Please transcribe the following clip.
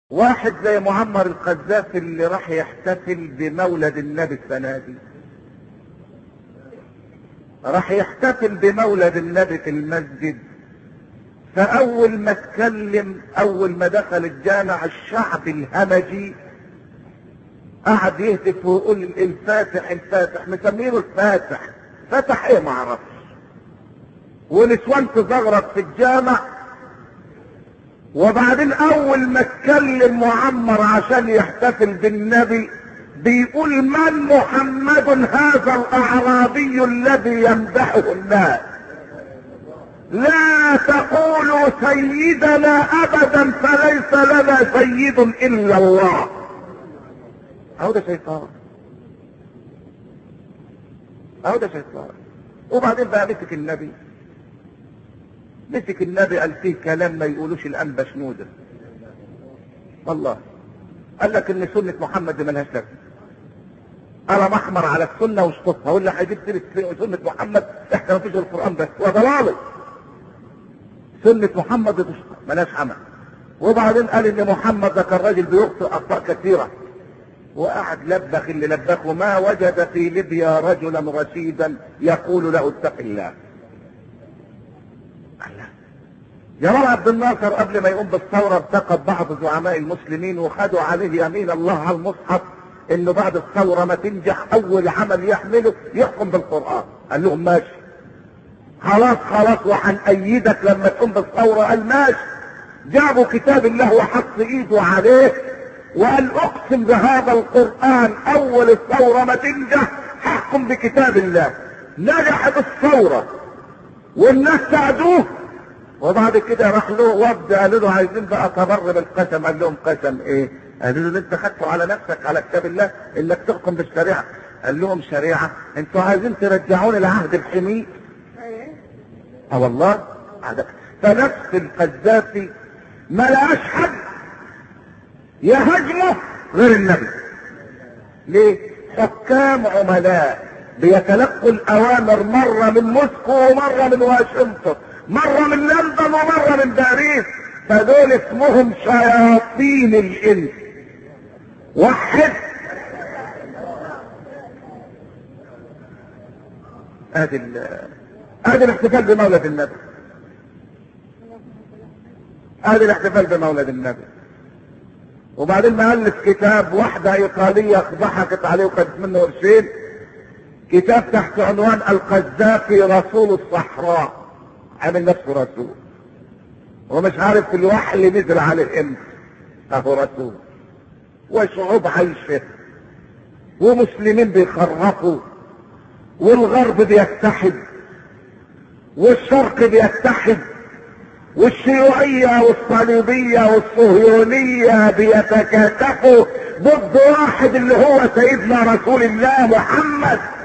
واحد زي معمر القذافي اللي راح يحتفل بمولد النبي السنة دي راح يحتفل بمولد النبي في المسجد فأول ما اتكلم أول ما دخل الجامع الشعب الهمجي قعد يهتف ويقول الفاتح الفاتح مسمينه الفاتح فتح ايه ما اعرفش ونسوان تزغرط في الجامع وبعدين اول ما اتكلم معمر عشان يحتفل بالنبي بيقول من محمد هذا الاعرابي الذي يمدحه الناس لا تقولوا سيدنا ابدا فليس لنا سيد الا الله اهو ده شيطان اهو ده شيطان وبعدين بقى مسك النبي مسك النبي قال فيه كلام ما يقولوش الانبا شنوده والله قال لك ان سنه محمد دي ملهاش لازمه قلم احمر على السنه واشطفها واللي هيجيب سيره سنه محمد احنا ما فيش القران بس وضلاله سنه محمد دي تشطف ملهاش عمل وبعدين قال ان محمد ده كان راجل بيخطئ اخطاء كثيره وقعد لبخ اللي لبخه ما وجد في ليبيا رجلا رشيدا يقول له اتق الله الله جمال عبد الناصر قبل ما يقوم بالثورة ارتقب بعض زعماء المسلمين وخدوا عليه يمين الله على المصحف انه بعد الثورة ما تنجح اول عمل يحمله يحكم بالقرآن قال لهم ماشي خلاص خلاص وهنأيدك لما تقوم بالثورة قال ماشي جابوا كتاب الله وحط ايده عليه وقال اقسم بهذا القرآن اول الثورة ما تنجح هحكم بكتاب الله نجحت الثورة والناس ساعدوه وبعد كده راح له وفد قالوا له عايزين بقى تبر بالقسم قال لهم قسم ايه؟ قالوا له انت خدته على نفسك على كتاب الله انك تحكم بالشريعه قال لهم شريعه انتوا عايزين ترجعوني لعهد الحميد اه والله فنفس القذافي ما لقاش حد يهاجمه غير النبي ليه حكام عملاء بيتلقوا الاوامر مره من موسكو ومره من واشنطن مره من لندن ومره من باريس فدول اسمهم شياطين الانس وحد ادي ادي الاحتفال بمولد النبي ادي الاحتفال بمولد النبي وبعدين مؤلف كتاب واحدة ايطالية ضحكت عليه وخدت منه قرشين كتاب تحت عنوان القذافي رسول الصحراء عامل نفسه رسول ومش عارف الوحي اللي نزل عليه امتى اهو رسول وشعوب عايشة ومسلمين بيخرفوا والغرب بيتحد والشرق بيتحد والشيوعية والصليبية والصهيونية بيتكاتفوا ضد واحد اللي هو سيدنا رسول الله محمد